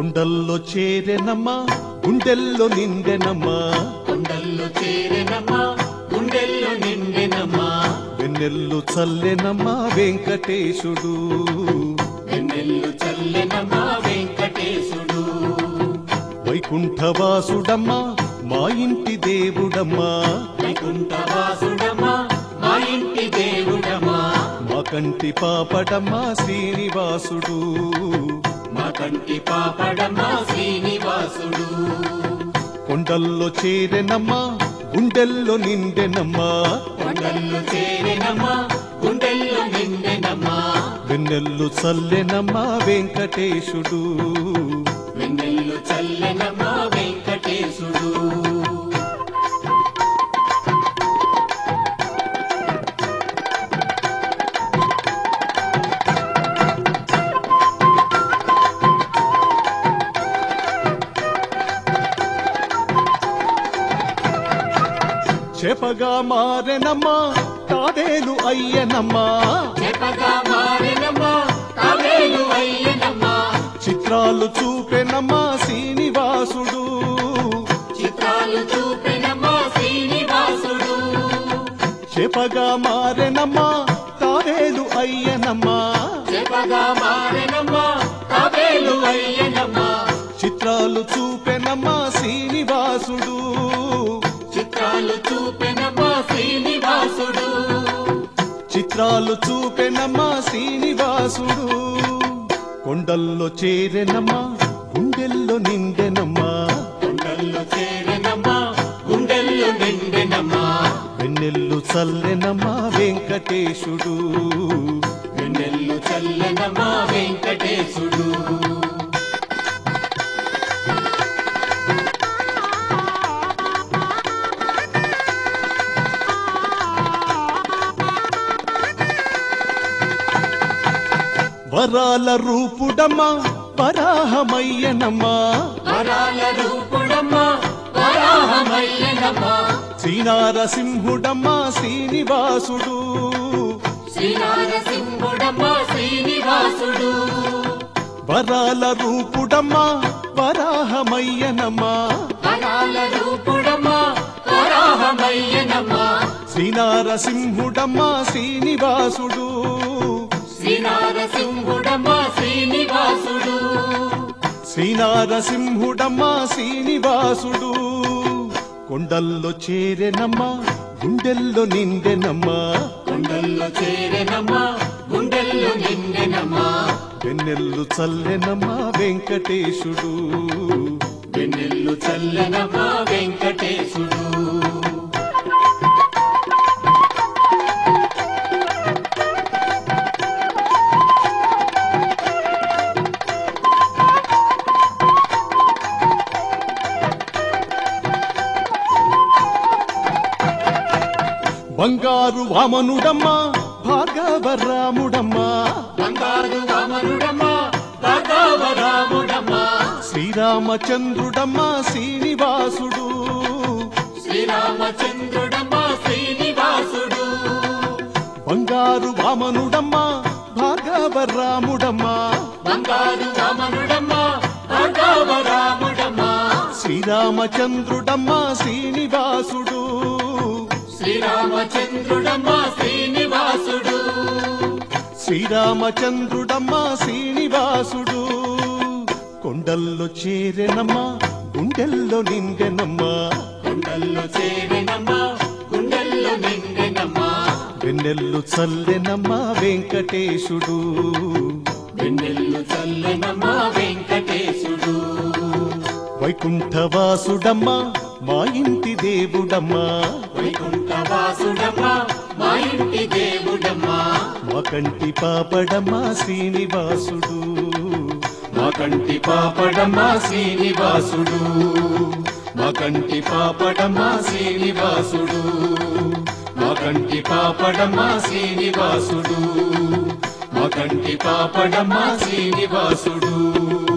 కొండల్లో చేరెనమ్మా గుండెల్లో నిండెనమ్మా కొండల్లో చేరెనమ్మా గుండెల్లో నిండెనమ్మా వెన్నెల్లు చల్లెనమ్మా వెంకటేశుడు వెన్నెల్లు చల్లెనమ్మా వెంకటేశుడు వైకుంఠవాసుడమ్మా మా ఇంటి దేవుడమ్మా వైకుంఠవాసుడమ్మా మా ఇంటి దేవుడమ్మా మా కంటి పాపడమ్మా శ్రీనివాసుడు మా కంటి పాపడమ్మా శ్రీనివాసుడు కొండల్లో చేరెనమ్మా గుండెల్లో నిండెనమ్మా కొండల్లో చేరెనమ్మా గుండెల్లో నిండెనమ్మా వెన్నెల్లు చల్లెనమ్మా వెంకటేశుడు వెన్నెల్లు చల్లెనమ్మా వెంకటేశుడు చెపగా మారెనమ్మా తాదేలు అయ్యనమ్మా చెప్పగా మారెనమ్మా తావేలు అయ్యనమ్మా చిత్రాలు చూపెనమ్మా శ్రీనివాసుడు చిత్రాలు చూపెనమ్మా శ్రీనివాసుడు చెపగా మారెనమ్మా తాదేలు అయ్యనమ్మా చెప్పగా మారెనమ్మా తావేలు అయ్యనమ్మా చిత్రాలు చూపెనమ్మా శ్రీనివాసుడు చిత్రాలు చూపెనమ్మా శ్రీనివాసుడు చిత్రాలు చూపెనమ్మా శ్రీనివాసుడు కొండల్లో చేరెనమ్మా గుండెల్లో నిండెనమ్మా కొండల్లో చేరెనమ్మా గుండెల్లో నిండెనమ్మా వెన్నెల్లు చల్లెనమ్మా వెంకటేశుడు వెన్నెల్లు చల్లెనమ్మా వెంకటేశుడు వరాల రూపుడమ్మా వరాహమయ్యనమ్మా వరాల రూపుడమ్మా వరాహమయ్యనమ్మా శ్రీనారసింహుడమ్మా శ్రీనివాసుడు శ్రీనారసింహుడమ్మా శ్రీనివాసుడు వరాల రూపుడమ్మా వరాహమయ్యనమ్మా వరాల రూపుడమ్మా వరాహమయ్యనమ్మా శ్రీనారసింహుడమ్మా శ్రీనివాసుడు శ్రీనారసింహుడమ్మా శ్రీనివాసుడు శ్రీనారసింహుడమ్మా శ్రీనివాసుడు కొండల్లో చేరెనమ్మా గుండెల్లో నిండెనమ్మా గుండెల్లో చేరెనమ్మా గుండెల్లో నిండెనమ్మా వెన్నెల్లు చల్లెనమ్మా వెంకటేశుడు వెన్నెల్లు చల్లెనమ్మా వెంకటేశుడు బంగారు వామనుడమ్మా భార్గవరాముడమ్మా బంగారు వామనుడమ్మా భాగవరాముడమ్మా శ్రీరామచంద్రుడమ్మా శ్రీనివాసుడు శ్రీరామచంద్రుడమ్మా శ్రీనివాసుడు బంగారు వామనుడమ్మా భార్గవరాముడమ్మా బంగారు వామనుడమ్మా భాగవరాముడమ్మా శ్రీరామచంద్రుడమ్మా శ్రీనివాసుడు శ్రీరామచంద్రుడమ్మా శ్రీనివాసుడు శ్రీరామచంద్రుడమ్మా శ్రీనివాసుడు కొండల్లో చేరెనమ్మా గుండెల్లో నిండెనమ్మా గుండెల్లో చేరినమ్మా గుండెల్లో నిండెనమ్మా వెన్నెల్లు చల్లెనమ్మా వెంకటేశుడు వెన్నెల్లు చల్లెనమ్మా వెంకటేశుడు వైకుంఠవాసుడమ్మా మా ఇంటి దేవుడమ్మా వైకుంఠవాసుడమ్మా మా ఇంటి దేవుడమ్మా మా కంటి పాపడమ్మా శ్రీనివాసుడు మా కంటి పాపడమ్మా శ్రీనివాసుడు మా కంటి పాపడమ్మా శ్రీనివాసుడు మా కంటి పాపడమ్మా శ్రీనివాసుడు మా కంటి పాపడమ్మా శ్రీనివాసుడు